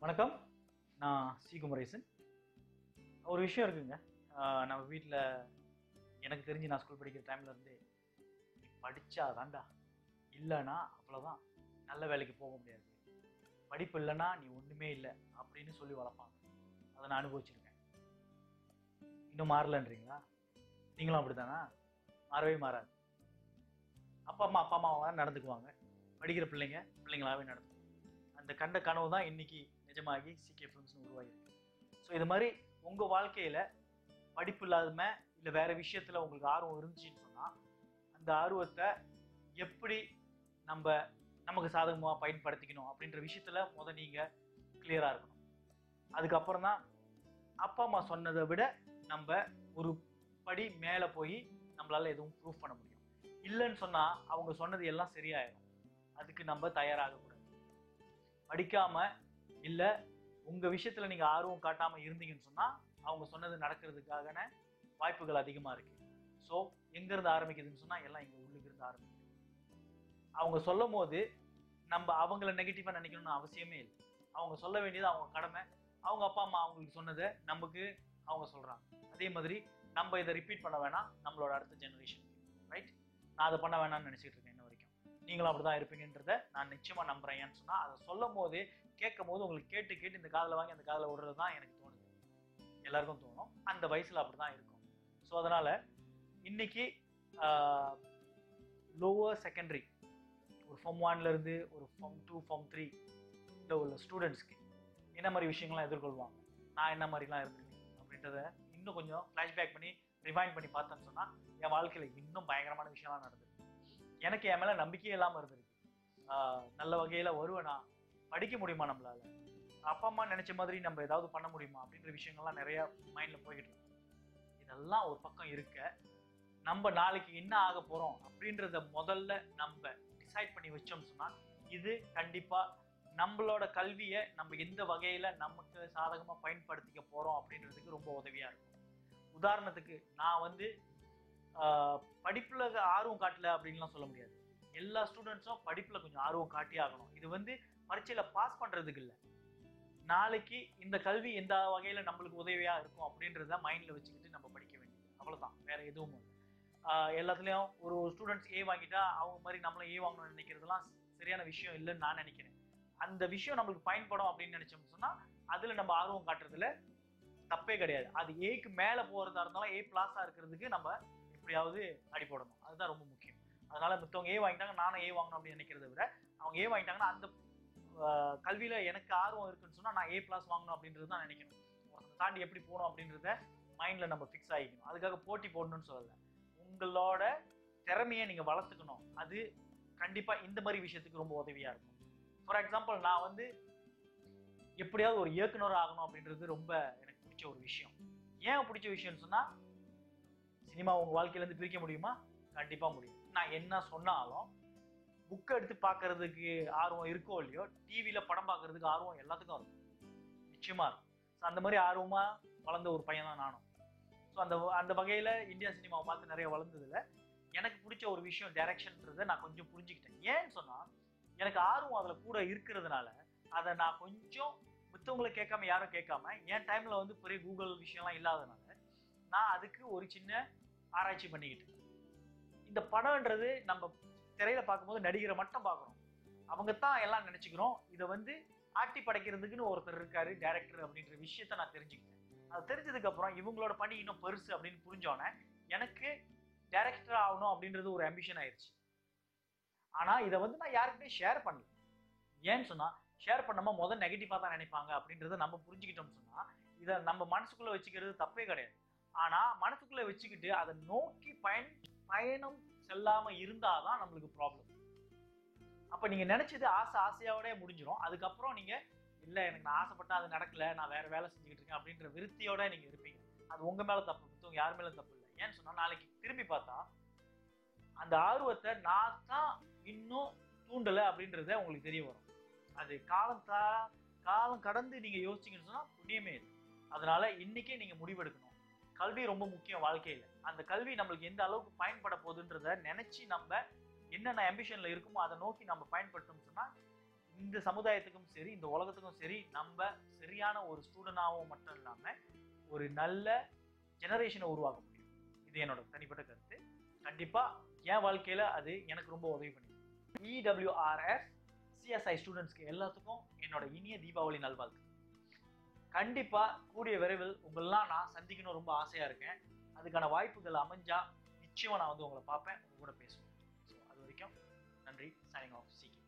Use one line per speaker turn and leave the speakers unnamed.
வணக்கம் நான் சி குமரேசன் ஒரு விஷயம் இருக்குங்க ஆஹ் நம்ம வீட்டில் எனக்கு தெரிஞ்சு நான் ஸ்கூல் படிக்கிற டைம்ல இருந்து நீ படிச்சா தாண்டா இல்லைன்னா அவ்வளோதான் நல்ல வேலைக்கு போக முடியாது படிப்பு இல்லைன்னா நீ ஒன்றுமே இல்லை அப்படின்னு சொல்லி வளர்ப்பாங்க அதை நான் அனுபவிச்சிருக்கேன் இன்னும் மாறலன்றீங்களா நீங்களும் அப்படித்தானா மாறவே மாறாது அப்பா அம்மா அப்பா அம்மாவாக நடந்துக்குவாங்க படிக்கிற பிள்ளைங்க பிள்ளைங்களாவே நடந்துக்கும் அந்த கண்ட கனவு தான் இன்னைக்கு நிஜமாகி சிகே ஃபிலிம்ஸ்னு உருவாகிருக்கு ஸோ இது மாதிரி உங்கள் வாழ்க்கையில் படிப்பு இல்லாதம இல்லை வேற விஷயத்தில் உங்களுக்கு ஆர்வம் இருந்துச்சுன்னு சொன்னால் அந்த ஆர்வத்தை எப்படி நம்ம நமக்கு சாதகமாக பயன்படுத்திக்கணும் அப்படின்ற விஷயத்தில் முத நீங்கள் கிளியராக இருக்கணும் அதுக்கப்புறம் தான் அப்பா அம்மா சொன்னதை விட நம்ம ஒரு படி மேலே போய் நம்மளால எதுவும் ப்ரூஃப் பண்ண முடியும் இல்லைன்னு சொன்னால் அவங்க சொன்னது எல்லாம் சரியாயிடும் அதுக்கு நம்ம தயாராகக்கூடாது படிக்காம இல்லை உங்க விஷயத்துல நீங்க ஆர்வம் காட்டாம இருந்தீங்கன்னு சொன்னா அவங்க சொன்னது நடக்கிறதுக்கான வாய்ப்புகள் அதிகமா இருக்கு ஸோ எங்க இருந்து ஆரம்பிக்குதுன்னு சொன்னா எல்லாம் இங்க உள்ளுக்கு இருந்து ஆரம்பிக்குது அவங்க சொல்லும் போது நம்ம அவங்கள நெகட்டிவா நினைக்கணும்னு அவசியமே இல்லை அவங்க சொல்ல வேண்டியது அவங்க கடமை அவங்க அப்பா அம்மா அவங்களுக்கு சொன்னதை நமக்கு அவங்க சொல்றாங்க அதே மாதிரி நம்ம இதை ரிப்பீட் பண்ண வேணாம் நம்மளோட அடுத்த ஜெனரேஷன் ரைட் நான் அதை பண்ண வேணாம்னு நினைச்சிட்டு இருக்கேன் இன்ன வரைக்கும் நீங்களும் அப்படிதான் இருப்பீங்கன்றத நான் நிச்சயமா நம்புறேன் ஏன்னு சொன்னா அதை சொல்லும் போது கேட்கும் போது உங்களுக்கு கேட்டு கேட்டு இந்த காதில் வாங்கி அந்த காதில் விடுறது தான் எனக்கு தோணுது எல்லாருக்கும் தோணும் அந்த வயசுல அப்படிதான் இருக்கும் ஸோ அதனால இன்னைக்கு லோவர் செகண்டரி ஒரு ஃபார்ம் ஒன்ல இருந்து ஒரு ஃபார்ம் டூ ஃபார்ம் த்ரீ இந்த உள்ள ஸ்டூடெண்ட்ஸ்க்கு என்ன மாதிரி விஷயங்கள்லாம் எதிர்கொள்வாங்க நான் என்ன மாதிரிலாம் இருந்திருக்கேன் அப்படின்றத இன்னும் கொஞ்சம் ஃப்ளாஷ்பேக் பண்ணி ரிவைண்ட் பண்ணி பார்த்தேன்னு சொன்னா என் வாழ்க்கையில இன்னும் பயங்கரமான விஷயம்லாம் நடந்தது எனக்கு என் மேல நம்பிக்கையே இல்லாம இருந்திருக்கு ஆஹ் நல்ல வகையில வருவேனா படிக்க முடியுமா நம்மளால அப்பா அம்மா நினைச்ச மாதிரி நம்ம ஏதாவது பண்ண முடியுமா அப்படின்ற விஷயங்கள்லாம் நிறைய மைண்ட்ல போய்கிட்டு இருக்கு இதெல்லாம் ஒரு பக்கம் இருக்க நம்ம நாளைக்கு என்ன ஆக போறோம் அப்படின்றத முதல்ல நம்ம டிசைட் பண்ணி வச்சோம்னு சொன்னா இது கண்டிப்பா நம்மளோட கல்வியை நம்ம எந்த வகையில நமக்கு சாதகமா பயன்படுத்திக்க போறோம் அப்படின்றதுக்கு ரொம்ப உதவியா இருக்கும் உதாரணத்துக்கு நான் வந்து ஆஹ், படிப்புல ஆர்வம் காட்டல அப்படின்லாம் சொல்ல முடியாது எல்லா ஸ்டூடெண்ட்ஸும் படிப்புல கொஞ்சம் ஆர்வம் காட்டி ஆகணும் இது வந்து பரீட்சையில பாஸ் பண்றதுக்கு இல்ல நாளைக்கு இந்த கல்வி எந்த வகையில நம்மளுக்கு உதவியா இருக்கும் அப்படின்றத மைண்ட்ல வச்சுக்கிட்டு நம்ம படிக்க வேண்டியது அவ்வளவுதான் வேற எதுவும் இல்லை ஆஹ் எல்லாத்துலயும் ஒரு ஸ்டூடெண்ட்ஸ் ஏ வாங்கிட்டா அவங்க மாதிரி நம்மளும் ஏ வாங்கணும்னு நினைக்கிறதுலாம் சரியான விஷயம் இல்லைன்னு நான் நினைக்கிறேன் அந்த விஷயம் நம்மளுக்கு பயன்படும் அப்படின்னு நினைச்சோம்னு சொன்னா அதுல நம்ம ஆர்வம் காட்டுறதுல தப்பே கிடையாது அது ஏக்கு மேல போறதா இருந்தாலும் ஏ பிளாஸா இருக்கிறதுக்கு நம்ம எப்படியாவது அடி போடணும் அதுதான் ரொம்ப முக்கியம் அதனால மத்தவங்க ஏ வாங்கிட்டாங்க நானும் ஏ வாங்கணும் அப்படின்னு நினைக்கிறத விட அவங்க ஏ வாங்கிட்டாங்கன்னா அந்த ஆஹ், கல்வியில எனக்கு ஆர்வம் இருக்குன்னு சொன்னா நான் ஏ பிளாஸ் வாங்கணும் அப்படின்றது தான் நினைக்கணும் ஒருத்தனை தாண்டி எப்படி போகணும் அப்படின்றத மைண்ட்ல நம்ம ஃபிக்ஸ் ஆகிக்கணும் அதுக்காக போட்டி போடணும்னு சொல்லல உங்களோட திறமையை நீங்க வளர்த்துக்கணும் அது கண்டிப்பா இந்த மாதிரி விஷயத்துக்கு ரொம்ப உதவியா இருக்கும் ஃபார் எக்ஸாம்பிள் நான் வந்து எப்படியாவது ஒரு இயக்குனர் ஆகணும் அப்படின்றது ரொம்ப எனக்கு பிடிச்ச ஒரு விஷயம் ஏன் பிடிச்ச விஷயம்னு சொன்னா சினிமா உங்க வாழ்க்கையில இருந்து பிரிக்க முடியுமா கண்டிப்பா முடியும் நான் என்ன சொன்னாலும் புக் எடுத்து பார்க்கிறதுக்கு ஆர்வம் இருக்கோ இல்லையோ டிவியில படம் பார்க்கிறதுக்கு ஆர்வம் எல்லாத்துக்கும் இருக்கும் நிச்சயமா இருக்கும் ஸோ அந்த மாதிரி ஆர்வமா வளர்ந்த ஒரு பையன் தான் நானும் ஸோ அந்த அந்த வகையில இந்தியா சினிமாவை பார்த்து நிறைய வளர்ந்ததுல எனக்கு பிடிச்ச ஒரு விஷயம் டைரக்ஷன்றதை நான் கொஞ்சம் புரிஞ்சுக்கிட்டேன் ஏன்னு சொன்னா எனக்கு ஆர்வம் அதுல கூட இருக்கிறதுனால அதை நான் கொஞ்சம் மித்தவங்களை கேட்காம யாரும் கேட்காம என் டைம்ல வந்து பெரிய கூகுள் விஷயம்லாம் இல்லாதனால நான் அதுக்கு ஒரு சின்ன ஆராய்ச்சி பண்ணிக்கிட்டேன் இந்த படம்ன்றது நம்ம திரையில பார்க்கும்போது நடிகரை மட்டும் பார்க்குறோம் அவங்க தான் எல்லாம் நினைச்சுக்கிறோம் இதை வந்து ஆட்டி படைக்கிறதுக்குன்னு ஒருத்தர் இருக்காரு டைரக்டர் அப்படின்ற விஷயத்த நான் தெரிஞ்சுக்கிட்டேன் அது தெரிஞ்சதுக்கு அப்புறம் இவங்களோட பணி இன்னும் பெருசு அப்படின்னு புரிஞ்சோன்னே எனக்கு டைரக்டர் ஆகணும் அப்படின்றது ஒரு அம்பிஷன் ஆயிடுச்சு ஆனா இதை வந்து நான் யாருக்கிட்டையும் ஷேர் பண்ணல ஏன்னு சொன்னா ஷேர் பண்ணாம முதல் நெகட்டிவா தான் நினைப்பாங்க அப்படின்றத நம்ம புரிஞ்சுக்கிட்டோம்னு சொன்னா இதை நம்ம மனசுக்குள்ள வச்சுக்கிறது தப்பே கிடையாது ஆனா மனசுக்குள்ள வச்சுக்கிட்டு அதை நோக்கி பயன் பயணம் செல்லாம இருந்தாதான் நம்மளுக்கு ப்ராப்ளம் அப்ப நீங்க நினைச்சது ஆசை ஆசையோட முடிஞ்சிடும் அதுக்கப்புறம் நீங்க இல்ல எனக்கு நான் ஆசைப்பட்டா அது நடக்கல நான் வேற வேலை செஞ்சுக்கிட்டு இருக்கேன் அப்படின்ற விருத்தியோட நீங்க இருப்பீங்க அது உங்க மேல தப்பு மத்தவங்க யார் மேல தப்பு இல்லை ஏன்னு சொன்னா நாளைக்கு திரும்பி பார்த்தா அந்த ஆர்வத்தை நான் தான் இன்னும் தூண்டல அப்படின்றத உங்களுக்கு தெரிய வரும் அது காலம் தா காலம் கடந்து நீங்க யோசிச்சீங்கன்னு சொன்னா புண்ணியமே இல்லை அதனால இன்னைக்கே நீங்க முடிவெடுக்கணும் கல்வி ரொம்ப முக்கியம் வாழ்க்கையில அந்த கல்வி நம்மளுக்கு எந்த அளவுக்கு பயன்பட போகுதுன்றத நினைச்சு நம்ம என்னென்ன அம்பிஷன்ல இருக்குமோ அதை நோக்கி நம்ம பயன்படுத்தோம் சொன்னா இந்த சமுதாயத்துக்கும் சரி இந்த உலகத்துக்கும் சரி நம்ம சரியான ஒரு ஸ்டூடெண்டாகவும் மட்டும் இல்லாமல் ஒரு நல்ல ஜெனரேஷனை உருவாக்க முடியும் இது என்னோட தனிப்பட்ட கருத்து கண்டிப்பாக என் வாழ்க்கையில் அது எனக்கு ரொம்ப உதவி பண்ணிருக்கு இடபிள்யூஆர்எஸ் சிஎஸ்ஐ ஸ்டூடெண்ட்ஸ்க்கு எல்லாத்துக்கும் என்னோட இனிய தீபாவளி நல்வாழ்த்து கண்டிப்பாக கூடிய விரைவில் உங்களெல்லாம் நான் சந்திக்கணும் ரொம்ப ஆசையாக இருக்கேன் அதுக்கான வாய்ப்புகள் அமைஞ்சா நிச்சயமாக நான் வந்து உங்களை பார்ப்பேன் உங்க கூட பேசுவேன் ஸோ அது வரைக்கும் நன்றி சைனிங் ஆஃப் சிகே